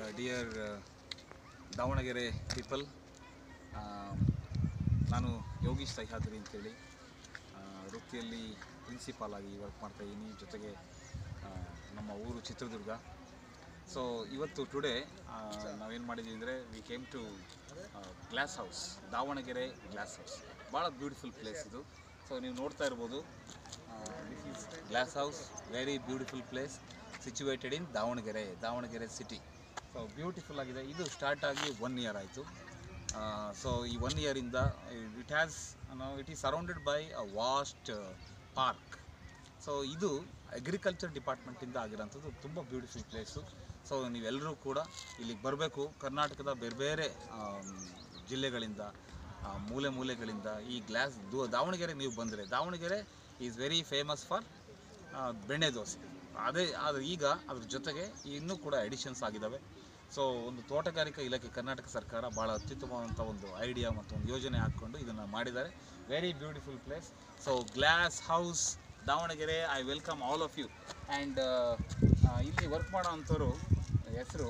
dear Davanagere people ನಾನು ಯೋಗೀಶ್ ಸಹ್ಯಾದ್ರಿ ಅಂತೇಳಿ ಆ, ವೃತ್ತಿಯಲ್ಲಿ ಪ್ರಿನ್ಸಿಪಾಲ್ ಆಗಿ ವರ್ಕ್ ಮಾಡ್ತಾ ಇದ್ದೀನಿ ಜೊತೆಗೆ ಆ, ನಮ್ಮ ಊರು ಚಿತ್ರದುರ್ಗ ಸೊ ಇವತ್ತು ಟುಡೇ ನಾವೇನು ಮಾಡಿದ್ದೀವಿ ಅಂದರೆ we came to glass house Davanagere glass house ಭಾಳ ಬ್ಯೂಟಿಫುಲ್ ಪ್ಲೇಸ್ ಇದು ಸೊ ನೀವು ನೋಡ್ತಾ ಇರ್ಬೋದು this is glass house very beautiful place situated in Davanagere Davanagere city so beautiful ಆಗಿದೆ ಇದು ಸ್ಟಾರ್ಟ್ ಆಗಿ ಒನ್ ಇಯರ್ ಆಯಿತು ಸೊ ಈ ಒನ್ ಇಯರಿಂದ it has it is surrounded by a vast park so ಇದು ಅಗ್ರಿಕಲ್ಚರ್ ಡಿಪಾರ್ಟ್ಮೆಂಟಿಂದ ಆಗಿರೋಂಥದ್ದು ತುಂಬ ಬ್ಯೂಟಿಫುಲ್ ಪ್ಲೇಸು ಸೊ ನೀವೆಲ್ಲರೂ ಕೂಡ ಇಲ್ಲಿಗೆ ಬರಬೇಕು ಕರ್ನಾಟಕದ ಬೇರೆ ಬೇರೆ ಆಮ್, ಜಿಲ್ಲೆಗಳಿಂದ ಆ, ಮೂಲೆ ಮೂಲೆಗಳಿಂದ ಈ ಗ್ಲಾಸ್ ದೂ ದಾವಣಗೆರೆ ನೀವು ಬಂದರೆ Davanagere is very famous for benne dosa ಅದೇ ಆದರೆ ಈಗ ಅದ್ರ ಜೊತೆಗೆ ಇನ್ನೂ ಕೂಡ ಎಡಿಷನ್ಸ್ ಆಗಿದ್ದಾವೆ ಸೊ ಒಂದು ತೋಟಗಾರಿಕಾ ಇಲಾಖೆ ಕರ್ನಾಟಕ ಸರ್ಕಾರ ಭಾಳ ಅತ್ಯುತ್ತಮವಾದಂಥ ಒಂದು ಐಡಿಯಾ ಮತ್ತು ಒಂದು ಯೋಜನೆ ಹಾಕ್ಕೊಂಡು ಇದನ್ನು ಮಾಡಿದ್ದಾರೆ very beautiful place so glass house Davanagere I welcome all of you and ಇಲ್ಲಿ ವರ್ಕ್ ಮಾಡೋ ಅಂಥವ್ರು ಹೆಸರು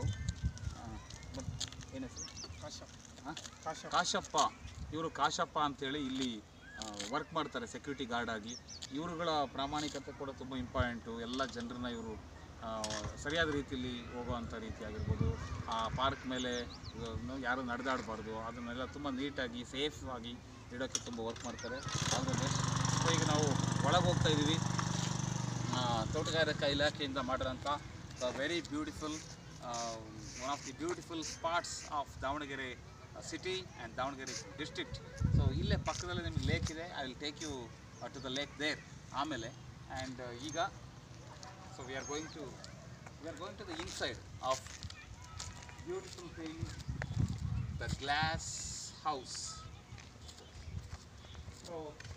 ಏನು ಹೆಸರು ಹಾಂ ಕಾಶಪ್ಪ ಇವರು ಕಾಶಪ್ಪ ಅಂತೇಳಿ ಇಲ್ಲಿ ವರ್ಕ್ ಮಾಡ್ತಾರೆ ಸೆಕ್ಯೂರಿಟಿ ಗಾರ್ಡ್ ಆಗಿ ಇವರುಗಳ ಪ್ರಾಮಾಣಿಕತೆ ಕೂಡ ತುಂಬ ಇಂಪಾರ್ಟೆಂಟು ಎಲ್ಲ ಜನರನ್ನ ಇವರು ಸರಿಯಾದ ರೀತಿಯಲ್ಲಿ ಹೋಗುವಂಥ ರೀತಿ ಆಗಿರ್ಬೋದು ಆ ಪಾರ್ಕ್ ಮೇಲೆ ಇವ್ರನ್ನು ಯಾರು ನಡೆದಾಡಬಾರ್ದು ಅದನ್ನೆಲ್ಲ ತುಂಬ ನೀಟಾಗಿ ಸೇಫ್ ಆಗಿ ಇಡೋಕ್ಕೆ ತುಂಬ ವರ್ಕ್ ಮಾಡ್ತಾರೆ ಆಮೇಲೆ ಸೊ ಈಗ ನಾವು ಒಳಗೆ ಹೋಗ್ತಾ ಇದ್ದೀವಿ ಆ, ತೋಟಗಾರಿಕಾ ಇಲಾಖೆಯಿಂದ ಮಾಡಿರೋಂಥ very beautiful one of the beautiful spots of Davanagere city and Davanagere district so ಇಲ್ಲೇ ಪಕ್ಕದಲ್ಲೇ ನಿಮಗೆ ಲೇಕ್ ಇದೆ I will take you to the lake there ಆಮೇಲೆ ಆ್ಯಂಡ್ ಈಗ so we are going to we are going to the inside of beautiful thing the glass house so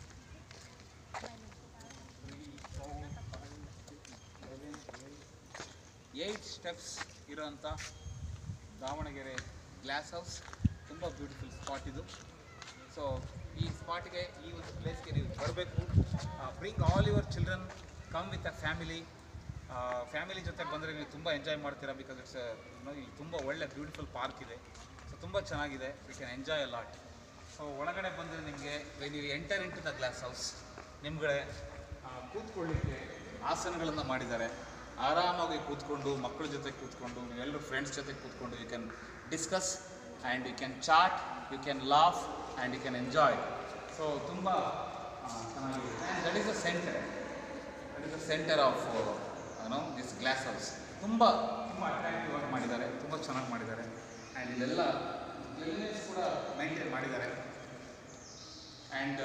eight steps ಇರೋಂಥ Davanagere glass house ತುಂಬ beautiful spot ಇದು so ಈ ಸ್ಪಾಟ್ಗೆ ಈ ಒಂದು ಪ್ಲೇಸ್ಗೆ ನೀವು ಬರಬೇಕು bring all your children come with a family family ಜೊತೆ ಬಂದರೆ ನೀವು ತುಂಬ ಎಂಜಾಯ್ ಮಾಡ್ತೀರಾ ಬಿಕಾಸ್ ಇಟ್ಸ್ ಇಲ್ಲಿ ತುಂಬ ಒಳ್ಳೆ ಬ್ಯೂಟಿಫುಲ್ ಪಾರ್ಕ್ ಇದೆ ಸೊ ತುಂಬ ಚೆನ್ನಾಗಿದೆ we can enjoy a lot so ಒಳಗಡೆ ಬಂದರೆ ನಿಮಗೆ ನೀವು enter into the glass house ನಿಮ್ಗೆ ಕೂತ್ಕೊಳ್ಳಿಕ್ಕೆ ಆಸನಗಳನ್ನು ಮಾಡಿದ್ದಾರೆ ಆರಾಮಾಗಿ ಕೂತ್ಕೊಂಡು ಮಕ್ಕಳ ಜೊತೆ ಕೂತ್ಕೊಂಡು ನೀವೆಲ್ಲರೂ ಫ್ರೆಂಡ್ಸ್ ಜೊತೆ ಕೂತ್ಕೊಂಡು you can discuss and you can chat you can laugh and you can enjoy so ತುಂಬ ಚೆನ್ನಾಗಿದೆ and that is the centre that is the centre of no this glass house ತುಂಬ ತುಂಬ ಅಟ್ರಾಕ್ಟಿವ್ ಆಗಿ ಮಾಡಿದ್ದಾರೆ ತುಂಬ ಚೆನ್ನಾಗಿ ಮಾಡಿದ್ದಾರೆ ಆ್ಯಂಡ್ ಇಲ್ಲೆಲ್ಲ ಕ್ಲೀನ್ನೆಸ್ ಕೂಡ ಮೇಂಟೈನ್ ಮಾಡಿದ್ದಾರೆ ಆ್ಯಂಡ್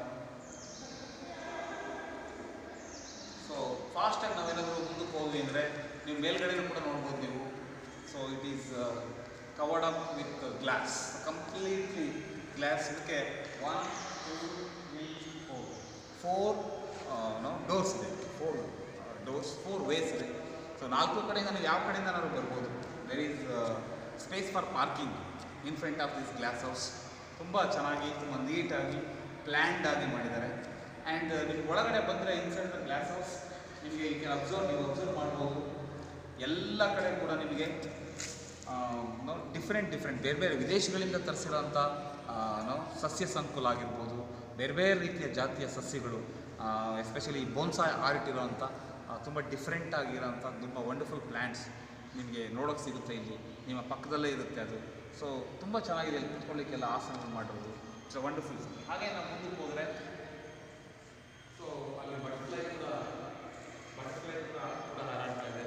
ಸೊ ಫಾಸ್ಟಾಗಿ ನಾವೇನಾದರೂ ಮುಂದಕ್ಕೆ ಹೋದ್ವಿ ಅಂದರೆ ನೀವು ಮೇಲ್ಗಡೆನೂ ಕೂಡ ನೋಡ್ಬೋದು ನೀವು so it is covered up with glass completely glass ಇದಕ್ಕೆ one two three four four no doors ಇದೆ ಫೋರ್ ಡೋರ್ಸ್ ಫೋರ್ ವೇಸ್ ಇದೆ ಸೊ ನಾಲ್ಕು ಕಡೆಯಿಂದ ನೀವು ಯಾವ ಕಡೆಯಿಂದನಾದ್ರು ಬರ್ಬೋದು there is space for parking in front of this glass house ತುಂಬ ಚೆನ್ನಾಗಿ ತುಂಬ ನೀಟಾಗಿ ಪ್ಲ್ಯಾಂಡ್ ಆಗಿ ಮಾಡಿದ್ದಾರೆ ಆ್ಯಂಡ್ ನೀವು ಒಳಗಡೆ ಬಂದರೆ ಇನ್ಸೈಡ್ ದ ಗ್ಲಾಸ್ ಹೌಸ್ ನಿಮಗೆ ಈ ಕ್ಯಾನ್ ಅಬ್ಸರ್ವ್ ನೀವು ಅಬ್ಸರ್ವ್ ಮಾಡ್ಬೋದು ಎಲ್ಲ ಕಡೆ ಕೂಡ ನಿಮಗೆ ಡಿಫ್ರೆಂಟ್ ಡಿಫ್ರೆಂಟ್ ಬೇರೆ ಬೇರೆ ವಿದೇಶಗಳಿಂದ ತರಿಸಿರೋಂಥ ನೋ ಸಸ್ಯ ಸಂಕುಲ ಆಗಿರ್ಬೋದು ಬೇರೆ ಬೇರೆ ರೀತಿಯ ಜಾತಿಯ ಸಸ್ಯಗಳು ಎಸ್ಪೆಷಲಿ ಬೋನ್ಸಾಯ್ ಆರ್ಟ್ ಇರೋವಂಥ ತುಂಬ ಡಿಫ್ರೆಂಟ್ ಆಗಿರೋಂಥ ತುಂಬ ವಂಡರ್ಫುಲ್ ಪ್ಲ್ಯಾಂಟ್ಸ್ ನಿಮಗೆ ನೋಡೋಕ್ಕೆ ಸಿಗುತ್ತೆ ಇಲ್ಲಿ ನಿಮ್ಮ ಪಕ್ಕದಲ್ಲೇ ಇರುತ್ತೆ ಅದು ಸೊ ತುಂಬ ಚೆನ್ನಾಗಿದೆ ಇಲ್ಲಿ ಕುತ್ಕೊಳ್ಳಿಕ್ಕೆಲ್ಲ ಆಸನಗಳು ಮಾಡಿರೋದು ಇಟ್ಸ್ ವಂಡರ್ಫುಲ್ ಹಾಗೆ ನಾವು ಮುಂದಕ್ಕೆ ಹೋದರೆ ಸೊ ಅಲ್ಲಿ ಬಟರ್ಫ್ಲೈ ಕೂಡ ಬಟರ್ಫ್ಲೈ ಕೂಡ ಕೂಡ ಹಾರಾಡ್ತಾ ಇದೆ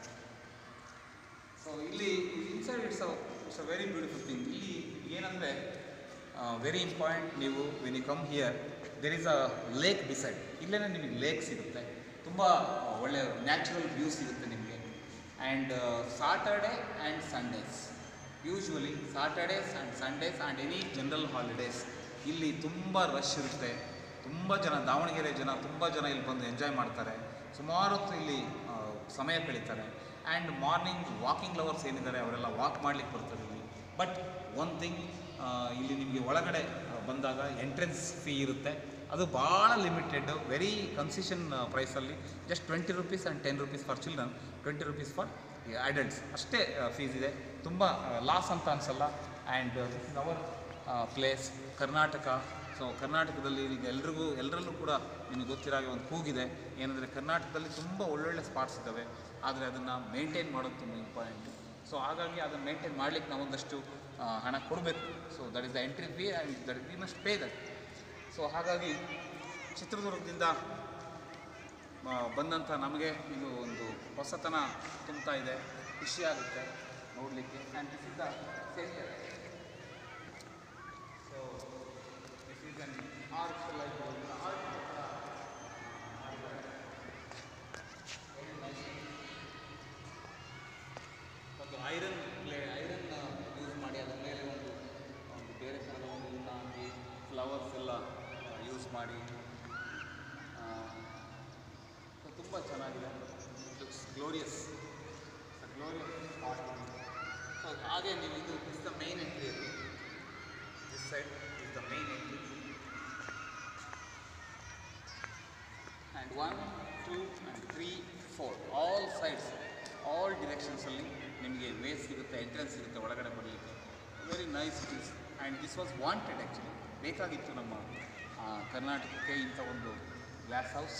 ಸೊ ಇಲ್ಲಿ inside it's a it's a very beautiful thing ಇಲ್ಲಿ ಏನಂದರೆ ವೆರಿ ಇಂಪಾರ್ಟೆಂಟ್ ನೀವು when you come here there is a lake decide ಇಲ್ಲೇ ನಿಮಗೆ ಲೇಕ್ ಸಿಗುತ್ತೆ ತುಂಬ ಒಳ್ಳೆಯ ನ್ಯಾಚುರಲ್ ವ್ಯೂ ಸಿಗುತ್ತೆ ನಿಮಗೆ and Saturday and Sundays usually Saturdays and Sundays and any general holidays ಇಲ್ಲಿ ತುಂಬ ರಶ್ ಇರುತ್ತೆ ತುಂಬ ಜನ ದಾವಣಗೆರೆ ಜನ ತುಂಬ ಜನ ಇಲ್ಲಿ ಬಂದು ಎಂಜಾಯ್ ಮಾಡ್ತಾರೆ ಸುಮಾರು ಹೊತ್ತು ಇಲ್ಲಿ ಆ, ಸಮಯ ಕಳೀತಾರೆ ಆ್ಯಂಡ್ ಮಾರ್ನಿಂಗ್ ವಾಕಿಂಗ್ ಲವರ್ಸ್ ಏನಿದ್ದಾರೆ ಅವರೆಲ್ಲ ವಾಕ್ ಮಾಡ್ಲಿಕ್ಕೆ ಬರ್ತಾರೆ ಇಲ್ಲಿ ಬಟ್ ಒನ್ ಥಿಂಗ್ ಇಲ್ಲಿ ನಿಮಗೆ ಒಳಗಡೆ ಆ, ಬಂದಾಗ ಎಂಟ್ರೆನ್ಸ್ ಫೀ ಇರುತ್ತೆ ಅದು ಭಾಳ ಲಿಮಿಟೆಡ್ ವೆರಿ ಕನ್ಸೆಷನ್ ಪ್ರೈಸಲ್ಲಿ just twenty rupees and ten rupees for children twenty rupees for adults ಅಷ್ಟೇ ಫೀಸ್ ಇದೆ ತುಂಬ ಲಾಸ್ ಅಂತ ಅನಿಸಲ್ಲ and this is our place Karnataka so ಕರ್ನಾಟಕದಲ್ಲಿ ಈಗ ಎಲ್ರಿಗೂ ಎಲ್ಲರಲ್ಲೂ ಕೂಡ ನಿಮಗೆ ಗೊತ್ತಿರೋ ಹಾಗೆ ಒಂದು ಕೂಗಿದೆ ಏನಂದರೆ ಕರ್ನಾಟಕದಲ್ಲಿ ತುಂಬ ಒಳ್ಳೊಳ್ಳೆ ಸ್ಪಾಟ್ಸ್ ಇದ್ದಾವೆ ಆದರೆ ಅದನ್ನು ಮೇಂಟೈನ್ ಮಾಡೋದು ತುಂಬ ಇಂಪಾರ್ಟೆಂಟ್ ಸೊ ಹಾಗಾಗಿ ಅದನ್ನು ಮೇಂಟೈನ್ ಮಾಡಲಿಕ್ಕೆ ನಾವೊಂದಷ್ಟು ಆ, ಹಣ ಕೊಡಬೇಕು so that is the entry fee and that we must pay that so ಹಾಗಾಗಿ ಚಿತ್ರದುರ್ಗದಿಂದ ಆ, ಬಂದಂಥ ನಮಗೆ ಇದು ಒಂದು ಹೊಸತನ ತುಂಬ್ತಾ ಇದೆ ಖುಷಿ ಆಗುತ್ತೆ ನೋಡಲಿಕ್ಕೆ and this is the centre so this is an art like art ಒಂದು ಐರನ್ ಪ್ಲೇ ಐರನ್ ಯೂಸ್ ಮಾಡಿ ಅದರ ಮೇಲೆ ಒಂದು ಒಂದು ಬೇರೆ ಥರದ ಒಂದು ಇದನ್ನ ಹಾಕಿ ಫ್ಲವರ್ಸ್ ಎಲ್ಲ ಯೂಸ್ ಮಾಡಿ ತುಂಬ ಚೆನ್ನಾಗಿದೆ ಲುಕ್ಸ್ ಗ್ಲೋರಿಯಸ್ ಗ್ಲೋರಿಯಸ್ ಸೊ ಹಾಗೆ ನೀವು ಇದು ಇಸ್ ದ ಮೇನ್ ಎಂಟ್ರಿ ಅದು this side is the main entry and one two and three four all sides all ಡಿರೆಕ್ಷನ್ಸಲ್ಲಿ ನಿಮಗೆ ವೇ ಸಿಗುತ್ತೆ ಎಂಟ್ರೆನ್ಸ್ ಸಿಗುತ್ತೆ ಒಳಗಡೆ ಬರಲಿಕ್ಕೆ very nice it is and this was wanted actually ಬೇಕಾಗಿತ್ತು ನಮ್ಮ ಆ, ಕರ್ನಾಟಕಕ್ಕೆ ಇಂಥ ಒಂದು ಗ್ಲಾಸ್ ಹೌಸ್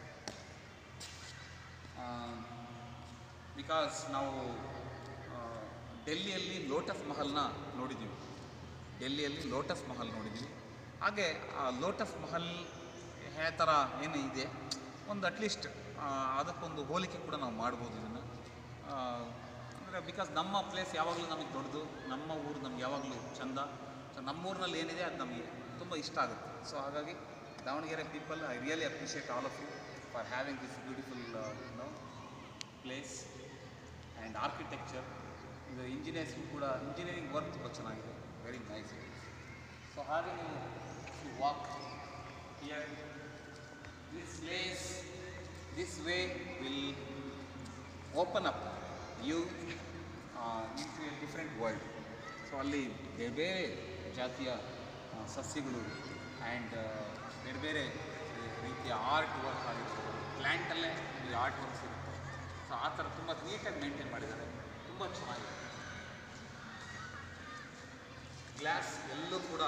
ಬಿಕಾಸ್ ನಾವು ಆ, ಡೆಲ್ಲಿಯಲ್ಲಿ ಲೋಟಸ್ ಮಹಲ್ನ ನೋಡಿದ್ದೀವಿ ಡೆಲ್ಲಿಯಲ್ಲಿ ಲೋಟಸ್ ಮಹಲ್ ನೋಡಿದ್ದೀವಿ ಹಾಗೆ ಆ ಲೋಟಸ್ ಮಹಲ್ ಯಾವ ಥರ ಏನು ಇದೆ ಒಂದು ಅಟ್ಲೀಸ್ಟ್ ಅದಕ್ಕೊಂದು ಹೋಲಿಕೆ ಕೂಡ ನಾವು ಮಾಡ್ಬೋದು ಇದನ್ನು ಅಂದರೆ ಬಿಕಾಸ್ ನಮ್ಮ ಪ್ಲೇಸ್ ಯಾವಾಗಲೂ ನಮಗೆ ದೊಡ್ಡದು ನಮ್ಮ ಊರು ನಮ್ಗೆ ಯಾವಾಗಲೂ ಚಂದ ಸೊ ನಮ್ಮೂರಿನಲ್ಲಿ ಏನಿದೆ ಅದು ನಮಗೆ ತುಂಬ ಇಷ್ಟ ಆಗುತ್ತೆ ಸೊ ಹಾಗಾಗಿ Davanagere people I really appreciate all of you for having this beautiful no place and architecture ಇದು ಇಂಜಿನಿಯರ್ಸ್ಗೂ ಕೂಡ ಇಂಜಿನಿಯರಿಂಗ್ ವರ್ಕ್ ತುಂಬ ಚೆನ್ನಾಗಿದೆ ವೆರಿ ನೈಸ್ ಸೊ ಹಾಗೆ ನೀವು walk here this place this way will open up you into a different world so ಅಲ್ಲಿ ಬೇರೆ ಬೇರೆ ಜಾತಿಯ ಆ, ಸಸ್ಯಗಳು ಆ್ಯಂಡ್ ಬೇರೆ ಬೇರೆ ರೀತಿಯ ಆರ್ಟ್ ವರ್ಕ್ ಆಗಿರ್ಬೋದು ಪ್ಲ್ಯಾಂಟಲ್ಲೇ ಈ ಆರ್ಟ್ ವರ್ಕ್ಸ್ ಇರುತ್ತೆ ಸೊ ಆ ಥರ ತುಂಬ ನೀಟಾಗಿ ಮೇಂಟೈನ್ ಮಾಡಿದ್ದಾರೆ ತುಂಬ ಚೆನ್ನಾಗಿದೆ ಗ್ಲಾಸ್ ಎಲ್ಲೂ ಕೂಡ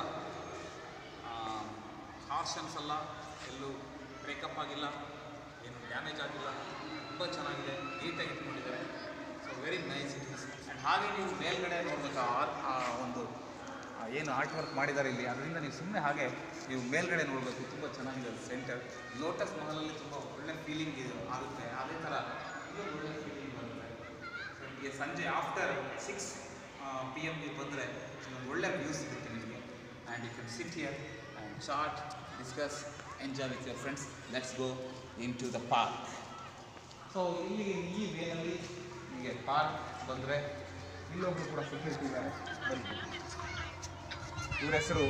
ಹಾರ್ಶ್ ಅನ್ಸಲ್ಲ ಎಲ್ಲೂ ಬ್ರೇಕಪ್ ಆಗಿಲ್ಲ ಏನು ಡ್ಯಾಮೇಜ್ ಆಗಿಲ್ಲ ತುಂಬ ಚೆನ್ನಾಗಿದೆ ನೀಟಾಗಿ ಇಟ್ಕೊಂಡಿದ್ದಾರೆ so very nice it is and ಹಾಗೆ ನೀವು ಮೇಲ್ಗಡೆ ನೋಡ್ಬೇಕು ಆ art- ಆ ಒಂದು ಆ ಏನು ಆರ್ಟ್ ವರ್ಕ್ ಮಾಡಿದ್ದಾರೆ ಇಲ್ಲಿ ಅದರಿಂದ ನೀವು ಸುಮ್ಮನೆ ಹಾಗೆ ನೀವು ಮೇಲ್ಗಡೆ ನೋಡಬೇಕು ತುಂಬ ಚೆನ್ನಾಗಿದೆ ಸೆಂಟರ್ ಲೋಟಸ್ ಮಹಲಲ್ಲಿ ತುಂಬ ಒಳ್ಳೆ ಫೀಲಿಂಗ್ ಆಗುತ್ತೆ ಅದೇ ಥರ ಇಲ್ಲೊಂದು ಒಳ್ಳೆ ಫೀಲಿಂಗ್ ಬರುತ್ತೆ ಸೊ ನಿಮಗೆ ಸಂಜೆ ಆಫ್ಟರ್ ಸಿಕ್ಸ್ ಪಿ ಎಮ್ಗೆ ಬಂದರೆ ಒಂದು ಒಳ್ಳೆ ವ್ಯೂ ಸಿಗುತ್ತೆ ನಿಮಗೆ and you can sit here and chat discuss enjoy with your friends let's go into the park so ಇಲ್ಲಿ ಈ ವೇನಲ್ಲಿ ನಿಮಗೆ ಪಾರ್ಕ್ ಬಂದರೆ ಇಲ್ಲೊಬ್ರು ಕೂಡ ಸೆಕ್ಯೂರಿಟಿ ಇದ್ದಾರೆ ಬನ್ನಿ ಇವ್ರ ಹೆಸರು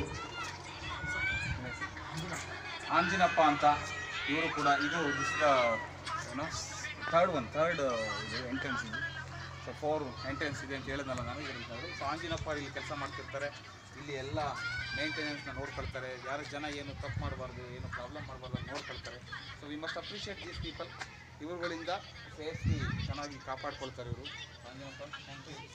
ಆಂಜಿನಪ್ಪ ಅಂತ ಇವರು ಕೂಡ ಇದು ದಿಸ್ ದ ಏನೋ ಥರ್ಡ್ ಒನ್ ಥರ್ಡ್ ಇದು ಎಂಟ್ರೆನ್ಸ್ ಇದು ಸೊ ಫೋರ್ ಎಂಟ್ರೆನ್ಸ್ ಇದೆ ಅಂತ ಹೇಳಿದ್ನಲ್ಲ ನಾನು ಹೇಳಿದ್ರು ಸೊ ಆಂಜಿನಪ್ಪ ಇಲ್ಲಿ ಕೆಲಸ ಮಾಡ್ತಿರ್ತಾರೆ ಇಲ್ಲಿ ಎಲ್ಲ ಮೇಂಟೆನೆನ್ಸ್ನ ನೋಡ್ಕೊಳ್ತಾರೆ ಯಾರು ಜನ ಏನು ತಪ್ಪು ಮಾಡಬಾರ್ದು ಏನು ಪ್ರಾಬ್ಲಮ್ ಮಾಡಬಾರ್ದು ಅಂತ ನೋಡ್ಕೊಳ್ತಾರೆ so we must appreciate these people ಇವರುಗಳಿಂದ ಸೇಫ್ಟಿ ಚೆನ್ನಾಗಿ ಕಾಪಾಡ್ಕೊಳ್ತಾರೆ ಇವರು ಆಂಜಿನಪ್ಪ ಥ್ಯಾಂಕ್ ಯು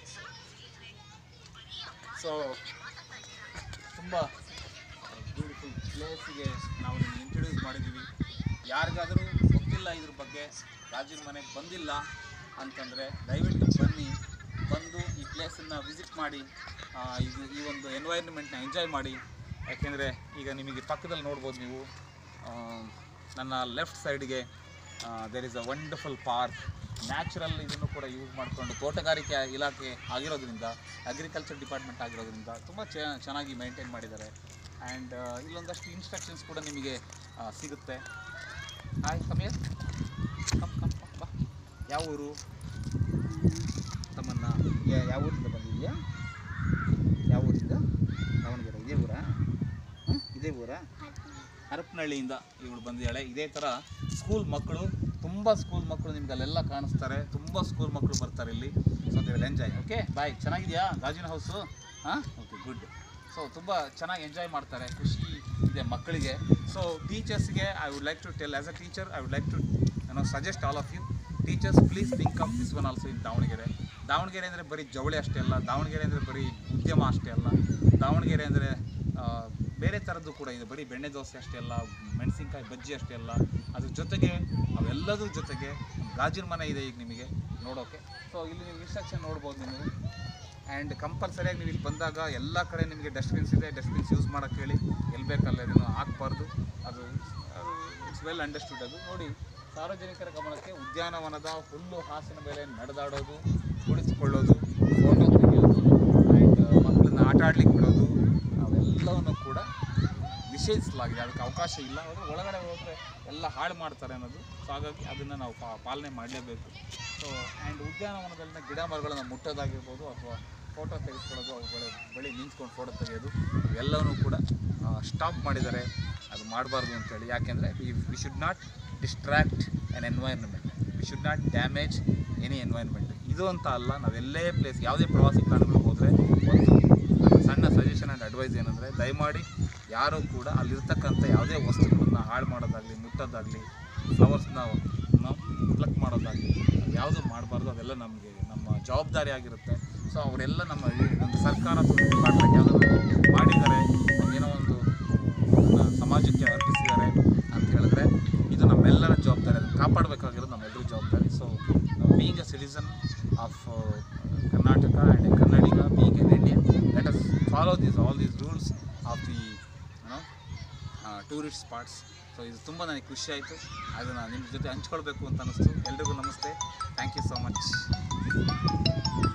ಸೊ ತುಂಬ ಬ್ಯೂಟಿಫುಲ್ ಪ್ಲೇಸಿಗೆ ನಾವು ನಿಮ್ಗೆ ಇಂಟ್ರೊಡ್ಯೂಸ್ ಮಾಡಿದ್ದೀವಿ ಯಾರಿಗಾದರೂ ಗೊತ್ತಿಲ್ಲ ಇದ್ರ ಬಗ್ಗೆ ರಾಜನ ಮನೆಗೆ ಬಂದಿಲ್ಲ ಅಂತಂದರೆ ದಯವಿಟ್ಟು ಬನ್ನಿ ಬಂದು ಈ ಪ್ಲೇಸನ್ನು ವಿಸಿಟ್ ಮಾಡಿ ಆ, ಇದು ಈ ಒಂದು ಎನ್ವೈರ್ನ್ಮೆಂಟ್ನ ಎಂಜಾಯ್ ಮಾಡಿ ಯಾಕೆಂದರೆ ಈಗ ನಿಮಗೆ ಪಕ್ಕದಲ್ಲಿ ನೋಡ್ಬೋದು ನೀವು ಆ, ನನ್ನ ಲೆಫ್ಟ್ ಸೈಡ್ಗೆ there is a wonderful park natural ಇದನ್ನು ಕೂಡ ಯೂಸ್ ಮಾಡಿಕೊಂಡು ತೋಟಗಾರಿಕೆ ಇಲಾಖೆ ಆಗಿರೋದ್ರಿಂದ ಅಗ್ರಿಕಲ್ಚರ್ ಡಿಪಾರ್ಟ್ಮೆಂಟ್ ಆಗಿರೋದ್ರಿಂದ ತುಂಬ ಚೆನ್ನಾಗಿ ಮೇಂಟೈನ್ ಮಾಡಿದ್ದಾರೆ ಆ್ಯಂಡ್ ಇಲ್ಲೊಂದಷ್ಟು ಇನ್ಸ್ಟ್ರಕ್ಷನ್ಸ್ ಕೂಡ ನಿಮಗೆ ಆ, ಸಿಗುತ್ತೆ hi come here come come come ಬಾ ಯಾವ ಊರು ತಮ್ಮನ್ನ ಯಾ- ಯಾವ ಊರಿಂದ ಬಂದಿದ್ಯಾ ಯಾವ ಊರಿಂದ ದಾವಣಗೆರೆ ಇದೇ ಊರಾ ಹಾಂ ಇದೇ ಊರಾ ಹರಪನಹಳ್ಳಿಯಿಂದ ಇವಳು ಬಂದಿದ್ದಾಳೆ ಇದೇ ಥರ ಸ್ಕೂಲ್ ಮಕ್ಕಳು ತುಂಬ ಸ್ಕೂಲ್ ಮಕ್ಕಳು ನಿಮ್ಗೆ ಅಲ್ಲೆಲ್ಲ ಕಾಣಿಸ್ತಾರೆ ತುಂಬ ಸ್ಕೂಲ್ ಮಕ್ಕಳು ಬರ್ತಾರೆ ಇಲ್ಲಿ so they will enjoy okay bye ಚೆನ್ನಾಗಿದೆಯಾ ಗಾಜಿನ ಹೌಸು ಹಾಂ ಓಕೆ ಗುಡ್ ಸೊ ತುಂಬ ಚೆನ್ನಾಗಿ ಎಂಜಾಯ್ ಮಾಡ್ತಾರೆ ಖುಷಿ ಇದೆ ಮಕ್ಕಳಿಗೆ ಸೊ ಟೀಚರ್ಸ್ಗೆ I would like to tell as a teacher I would like to ಏನೋ suggest all of you teachers please think of this one also in Davanagere Davanagere ಅಂದರೆ ಬರೀ ಜವಳಿ ಅಷ್ಟೇ ಅಲ್ಲ ದಾವಣಗೆರೆ ಅಂದರೆ ಬರೀ ಉದ್ಯಮ ಅಷ್ಟೇ ಅಲ್ಲ ದಾವಣಗೆರೆ ಅಂದರೆ ಬೇರೆ ಥರದ್ದು ಕೂಡ ಇದೆ ಬರೀ ಬೆಣ್ಣೆ ದೋಸೆ ಅಷ್ಟೇ ಅಲ್ಲ ಮೆಣಸಿನ್ಕಾಯಿ ಬಜ್ಜಿ ಅಷ್ಟೇ ಅಲ್ಲ ಅದ್ರ ಜೊತೆಗೆ ಅವೆಲ್ಲದ್ರ ಜೊತೆಗೆ ಗಾಜಿನ ಮನೆ ಇದೆ ಈಗ ನಿಮಗೆ ನೋಡೋಕೆ ಸೊ ಇಲ್ಲಿ ನೀವು ಇನ್ಸ್ಟ್ರಕ್ಷನ್ ನೋಡ್ಬೋದು ನೀವು ಆ್ಯಂಡ್ ಕಂಪಲ್ಸರಿಯಾಗಿ ನೀವು ಇಲ್ಲಿ ಬಂದಾಗ ಎಲ್ಲ ಕಡೆ ನಿಮಗೆ ಡಸ್ಟ್ಬಿನ್ಸ್ ಇದೆ ಡಸ್ಟ್ಬಿನ್ಸ್ ಯೂಸ್ ಮಾಡೋಕ್ಕೆ ಹೇಳಿ ಎಲ್ಲಿ ಬೇಕಲ್ಲ ಇದನ್ನು ಹಾಕ್ಬಾರ್ದು ಅದು ಇಟ್ಸ್ ವೆಲ್ ಅಂಡರ್ಸ್ಟುಡ್ ಅದು ನೋಡಿ ಸಾರ್ವಜನಿಕರ ಗಮನಕ್ಕೆ ಉದ್ಯಾನವನದ ಹುಲ್ಲು ಹಾಸಿನ ಮೇಲೆ ನಡೆದಾಡೋದು ಕುಳಿತುಕೊಳ್ಳೋದು ಫೋಟೋ ತೆಗೆಯೋದು ಆ್ಯಂಡ್ ಮಕ್ಕಳನ್ನ ಆಟ ಆಡ್ಲಿಕ್ಕೆ ಬಿಡೋದು ಅವೆಲ್ಲವನ್ನು ಕೂಡ ನಿಷೇಧಿಸಲಾಗಿದೆ ಅದಕ್ಕೆ ಅವಕಾಶ ಇಲ್ಲ ಅದ್ರ ಒಳಗಡೆ ಹೋದರೆ ಎಲ್ಲ ಹಾಳು ಮಾಡ್ತಾರೆ ಅನ್ನೋದು ಸೊ ಹಾಗಾಗಿ ಅದನ್ನು ನಾವು ಪಾ ಪಾಲನೆ ಮಾಡಲೇಬೇಕು ಸೊ ಆ್ಯಂಡ್ ಉದ್ಯಾನವನದಲ್ಲಿನ ಗಿಡ ಮರಗಳನ್ನು ಮುಟ್ಟೋದಾಗಿರ್ಬೋದು ಅಥವಾ ಫೋಟೋ ತೆಗೆಸ್ಕೊಳ್ಳೋದು ಅವುಗಳ ಬಳಿ ನಿಂತ್ಕೊಂಡು ಫೋಟೋ ತೆಗೆಯೋದು ಇವೆಲ್ಲವೂ ಕೂಡ ಸ್ಟಾಪ್ ಮಾಡಿದ್ದಾರೆ ಅದು ಮಾಡಬಾರ್ದು ಅಂತೇಳಿ ಯಾಕೆಂದರೆ we should not distract an environment we should not damage any environment ಇದು ಅಂತ ಅಲ್ಲ ನಾವೆಲ್ಲೇ ಪ್ಲೇಸ್ ಯಾವುದೇ ಪ್ರವಾಸಿ ತಾಣಗಳಿಗೆ ಹೋದರೆ ಒಂದು ನನ್ನ ಸಣ್ಣ ಸಜೆಷನ್ ಆ್ಯಂಡ್ ಅಡ್ವೈಸ್ ಏನಂದರೆ ದಯಮಾಡಿ ಯಾರೂ ಕೂಡ ಅಲ್ಲಿರ್ತಕ್ಕಂಥ ಯಾವುದೇ ವಸ್ತುಗಳನ್ನ ಹಾಳು ಮಾಡೋದಾಗಲಿ ಮುಟ್ಟೋದಾಗಲಿ ಫ್ಲವರ್ಸ್ನ ನಾವು ಪ್ಲಕ್ ಮಾಡೋದಾಗಲಿ ಯಾವುದು ಮಾಡಬಾರ್ದು ಅದೆಲ್ಲ ನಮಗೆ ನಮ್ಮ ಜವಾಬ್ದಾರಿ ಆಗಿರುತ್ತೆ ಸೊ ಅವರೆಲ್ಲ ನಮ್ಮ ಈ ಒಂದು ಸರ್ಕಾರ ಅಥವಾ ಡಿಪಾರ್ಟ್ಮೆಂಟ್ ಯಾವುದಾದ್ರು ಮಾಡಿದ್ದಾರೆ ಏನೋ ಒಂದು ಅದನ್ನ ಸಮಾಜಕ್ಕೆ ಅರ್ಪಿಸಿದ್ದಾರೆ ಅಂತ ಹೇಳಿದ್ರೆ ಇದು ನಮ್ಮೆಲ್ಲರ ಜವಾಬ್ದಾರಿ ಅದನ್ನು ಕಾಪಾಡಬೇಕಾಗಿರೋದು ನಮ್ಮೆಲ್ಲರ ಜವಾಬ್ದಾರಿ so being a citizen of Karnataka and a Kannadiga being an Indian let us follow these all these rules of the you know tourist spots so ಇದು ತುಂಬ ನನಗೆ ಖುಷಿ ಆಯಿತು ಅದನ್ನು ನಿಮ್ಮ ಜೊತೆ ಹಂಚ್ಕೊಳ್ಬೇಕು ಅಂತ ಅನ್ನಿಸ್ತು ಎಲ್ರಿಗೂ ನಮಸ್ತೆ ಥ್ಯಾಂಕ್ ಯು ಸೋ ಮಚ್